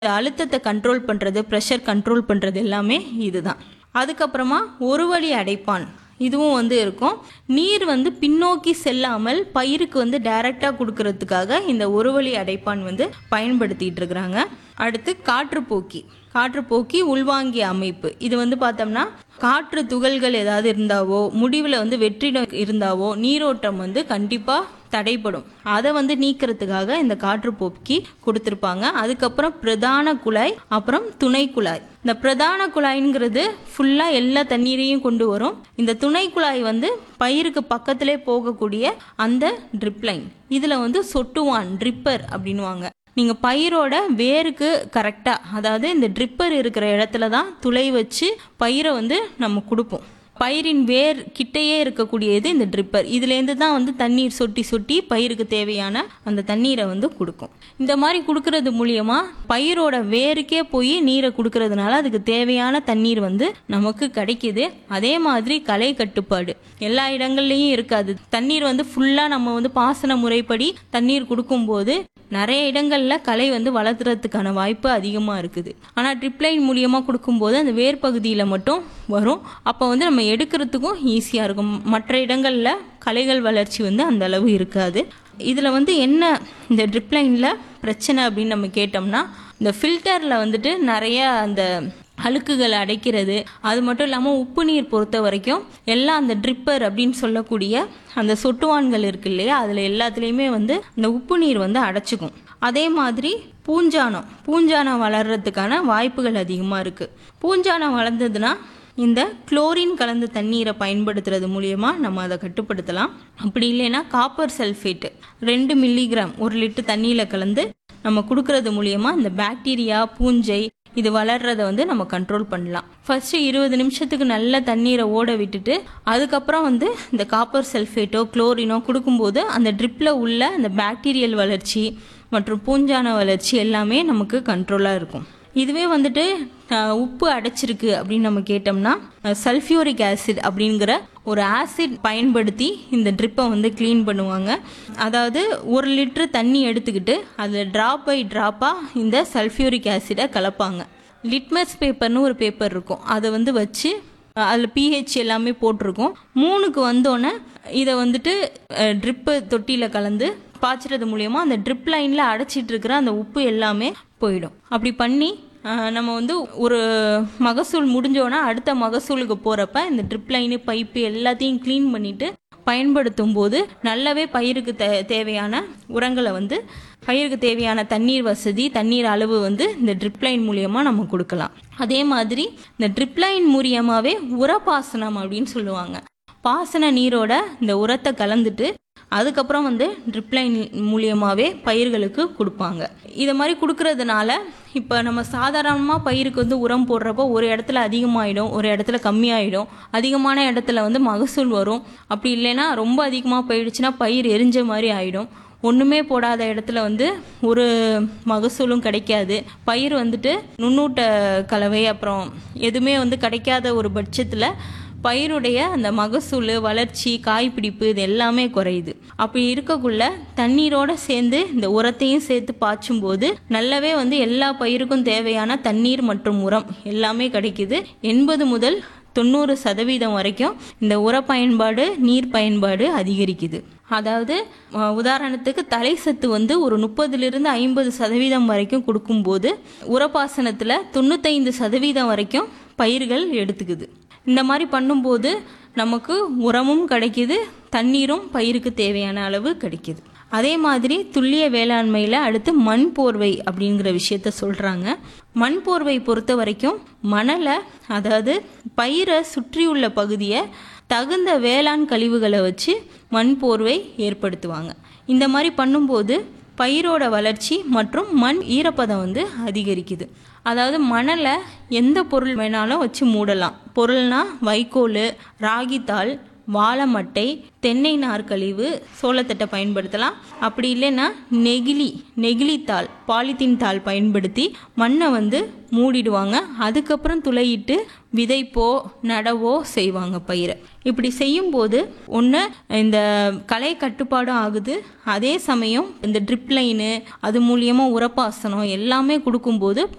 அழுத்தத்தை கண்ட்ரோல் பண்ணுறது pressure control பண்ணுறது எல்லாமே இதுதான் அதுக்கப்புறமா ஒரு வழி அடைப்பான் இதுவும் வந்து இருக்கும் நீர் வந்து பின்னோக்கி செல்லாமல் பயிருக்கு வந்து டைரெக்டாக கொடுக்கறதுக்காக இந்த ஒரு வழி அடைப்பான் வந்து பயன்படுத்திட்டு இருக்கிறாங்க அடுத்து காற்றுப்போக்கி காற்றுப்போக்கி உள்வாங்கிய அமைப்பு இது வந்து பார்த்தோம்னா காற்று துகள்கள் ஏதாவது இருந்தாவோ முடிவில் வந்து வெற்றிடம் இருந்தாவோ நீரோட்டம் வந்து கண்டிப்பாக தடைப்படும் அதை வந்து நீக்கிறதுக்காக இந்த காற்றுப்போக்கி கொடுத்துருப்பாங்க அதுக்கப்புறம் பிரதான குழாய் அப்புறம் துணை குழாய் இந்த பிரதான குழாய்ங்கிறது ஃபுல்லாக எல்லா தண்ணீரையும் கொண்டு வரும் இந்த துணை குழாய் வந்து பயிருக்கு பக்கத்திலே போகக்கூடிய அந்த ட்ரிப் லைன் இதில் வந்து சொட்டுவான் ட்ரிப்பர் அப்படின்வாங்க நீங்கள் பயிரோட வேருக்கு கரெக்டாக அதாவது இந்த ட்ரிப்பர் இருக்கிற இடத்துல தான் துளை வச்சு பயிரை வந்து நம்ம கொடுப்போம் பயிரின் வேர் கிட்டேயே இருக்கக்கூடியது இந்த ட்ரிப்பர் இதுலேருந்து தான் வந்து தண்ணீர் சொட்டி சொட்டி பயிருக்கு தேவையான அந்த தண்ணீரை வந்து கொடுக்கும் இந்த மாதிரி கொடுக்கறது மூலியமா பயிரோட வேருக்கே போய் நீரை கொடுக்கறதுனால அதுக்கு தேவையான தண்ணீர் வந்து நமக்கு கிடைக்குது அதே மாதிரி களை கட்டுப்பாடு எல்லா இடங்கள்லையும் இருக்காது தண்ணீர் வந்து ஃபுல்லாக நம்ம வந்து பாசன முறைப்படி தண்ணீர் கொடுக்கும்போது நிறைய இடங்கள்ல களை வந்து வளர்த்துறதுக்கான வாய்ப்பு அதிகமாக இருக்குது ஆனால் ட்ரிப்லைன் மூலியமாக கொடுக்கும்போது அந்த வேர் பகுதியில் மட்டும் வரும் அப்போ வந்து நம்ம எடுக்கிறதுக்கும் ஈஸியாக இருக்கும் மற்ற இடங்களில் களைகள் வளர்ச்சி வந்து அந்த அளவு இருக்காது இதில் வந்து என்ன இந்த ட்ரிப்லைனில் பிரச்சனை அப்படின்னு நம்ம கேட்டோம்னா இந்த ஃபில்டரில் வந்துட்டு நிறைய அந்த அழுக்குகளை அடைக்கிறது அது மட்டும் இல்லாமல் உப்பு நீர் பொறுத்த வரைக்கும் எல்லாம் அந்த ட்ரிப்பர் அப்படின்னு சொல்லக்கூடிய அந்த சொட்டுவான்கள் இருக்கு இல்லையா அதில் எல்லாத்துலேயுமே வந்து இந்த உப்பு நீர் வந்து அடைச்சிக்கும் அதே மாதிரி பூஞ்சானம் பூஞ்சானம் வளர்றதுக்கான வாய்ப்புகள் அதிகமாக இருக்குது பூஞ்சானம் வளர்ந்ததுன்னா இந்த குளோரின் கலந்த தண்ணீரை பயன்படுத்துறது மூலியமா நம்ம அதை கட்டுப்படுத்தலாம் அப்படி இல்லைன்னா காப்பர் சல்ஃபேட்டு ரெண்டு மில்லிகிராம் ஒரு லிட்டர் தண்ணியில் கலந்து நம்ம கொடுக்கறது மூலியமா இந்த பாக்டீரியா பூஞ்சை இது வளர்றத வந்து நம்ம கண்ட்ரோல் பண்ணலாம் ஃபர்ஸ்ட் இருபது நிமிஷத்துக்கு நல்ல தண்ணீரை ஓட விட்டுட்டு அதுக்கப்புறம் வந்து இந்த காப்பர் சல்ஃபேட்டோ குளோரினோ கொடுக்கும்போது அந்த ட்ரிப்பில் உள்ள அந்த பாக்டீரியல் வளர்ச்சி மற்றும் பூஞ்சான வளர்ச்சி எல்லாமே நமக்கு கண்ட்ரோலாக இருக்கும் இதுவே வந்துட்டு அஹ், உப்பு அடைச்சிருக்கு அப்படின்னு நம்ம கேட்டோம்னா சல்ஃபியூரிக் ஆசிட் அப்படிங்கிற ஒரு ஆசிட் பயன்படுத்தி இந்த ட்ரிப்பை வந்து க்ளீன் பண்ணுவாங்க அதாவது ஒரு லிட்டர் தண்ணி எடுத்துக்கிட்டு அதில் ட்ராப் பை ட்ராப்பாக இந்த சல்ஃபியூரிக் ஆசிடை கலப்பாங்க லிட்மஸ் பேப்பர்னு ஒரு பேப்பர் இருக்கும் அதை வந்து வச்சு அதில் பிஹெச் எல்லாமே போட்டிருக்கும் மூணுக்கு வந்தோடனே இதை வந்துட்டு ட்ரிப்பு தொட்டியில் கலந்து பாய்ச்சறது மூலயமா அந்த ட்ரிப் லைனில் அடைச்சிட்டு இருக்கிற அந்த உப்பு எல்லாமே போயிடும் அப்படி பண்ணி அஹ், நம்ம வந்து ஒரு மகசூல் முடிஞ்சோன்னா அடுத்த மகசூலுக்கு போகிறப்ப இந்த ட்ரிப் லைனு பைப்பு எல்லாத்தையும் க்ளீன் பண்ணிட்டு பயன்படுத்தும் போது நல்லாவே பயிருக்கு தே தேவையான உரங்களை வந்து பயிருக்கு தேவையான தண்ணீர் வசதி தண்ணீர் அளவு வந்து இந்த ட்ரிப் லைன் மூலியமாக நம்ம கொடுக்கலாம் அதே மாதிரி இந்த ட்ரிப் லைன் மூலியமாகவே உரப்பாசனம் அப்படின்னு சொல்லுவாங்க பாசன நீரோட இந்த உரத்தை கலந்துட்டு அதுக்கப்புறம் வந்து ட்ரிப் லைன் மூலியமாகவே பயிர்களுக்கு கொடுப்பாங்க இதை மாதிரி கொடுக்கறதுனால இப்போ நம்ம சாதாரணமாக பயிருக்கு வந்து உரம் போடுறப்போ ஒரு இடத்துல அதிகமாகிடும் ஒரு இடத்துல கம்மியாயிடும் அதிகமான இடத்துல வந்து மகசூல் வரும் அப்படி இல்லைன்னா ரொம்ப அதிகமாக போயிடுச்சுன்னா பயிர் எரிஞ்ச மாதிரி ஆயிடும் ஒன்றுமே போடாத இடத்துல வந்து ஒரு மகசூலும் கிடைக்காது பயிர் வந்துட்டு நுண்ணூட்ட கலவை அப்புறம் எதுவுமே வந்து கிடைக்காத ஒரு பட்சத்தில் பயிருடைய அந்த மகசூல் வளர்ச்சி காய்பிடிப்பு இது எல்லாமே குறையுது அப்படி இருக்கக்குள்ள தண்ணீரோட சேர்ந்து இந்த உரத்தையும் சேர்த்து பாய்ச்சும் போது நல்லாவே வந்து எல்லா பயிருக்கும் தேவையான தண்ணீர் மற்றும் உரம் எல்லாமே கிடைக்குது எண்பது முதல் தொண்ணூறு சதவீதம் வரைக்கும் இந்த உர பயன்பாடு நீர் பயன்பாடு அதிகரிக்குது அதாவது அஹ், உதாரணத்துக்கு தலை சத்து வந்து ஒரு முப்பதுலேருந்து ஐம்பது சதவீதம் வரைக்கும் கொடுக்கும்போது உரப்பாசனத்தில் தொண்ணூத்தைந்து சதவீதம் வரைக்கும் பயிர்கள் எடுத்துக்குது இந்த மாதிரி பண்ணும்போது நமக்கு உரமும் கிடைக்குது தண்ணீரும் பயிருக்கு தேவையான அளவு கிடைக்குது அதே மாதிரி துல்லிய வேளாண்மையில் அடுத்து மண் போர்வை அப்படிங்கிற விஷயத்த சொல்கிறாங்க மண் போர்வை பொறுத்த வரைக்கும் மணலை அதாவது பயிரை சுற்றியுள்ள பகுதியை தகுந்த வேளாண் கழிவுகளை வச்சு மண் போர்வை ஏற்படுத்துவாங்க இந்த மாதிரி பண்ணும்போது பயிரோட வளர்ச்சி மற்றும் மண் ஈரப்பதம் வந்து அதிகரிக்குது அதாவது மணலை எந்த பொருள் வேணாலும் வச்சு மூடலாம் பொருள்னா வைக்கோல் ராகித்தாள் வாழைமட்டை தென்னை நார்க்கழிவு சோளத்தட்டை பயன்படுத்தலாம் அப்படி இல்லைன்னா நெகிழி நெகிழித்தாள் பாலித்தீன் தாள் பயன்படுத்தி மண்ணை வந்து மூடிடுவாங்க அதுக்கப்புறம் துளையிட்டு விதைப்போ நடவோ செய்வாங்க பயிரை இப்படி செய்யும்போது ஒன்று இந்த களை கட்டுப்பாடும் ஆகுது அதே சமயம் இந்த ட்ரிப் லைனு அது மூலியமாக உரப்பாசனம் எல்லாமே கொடுக்கும்போது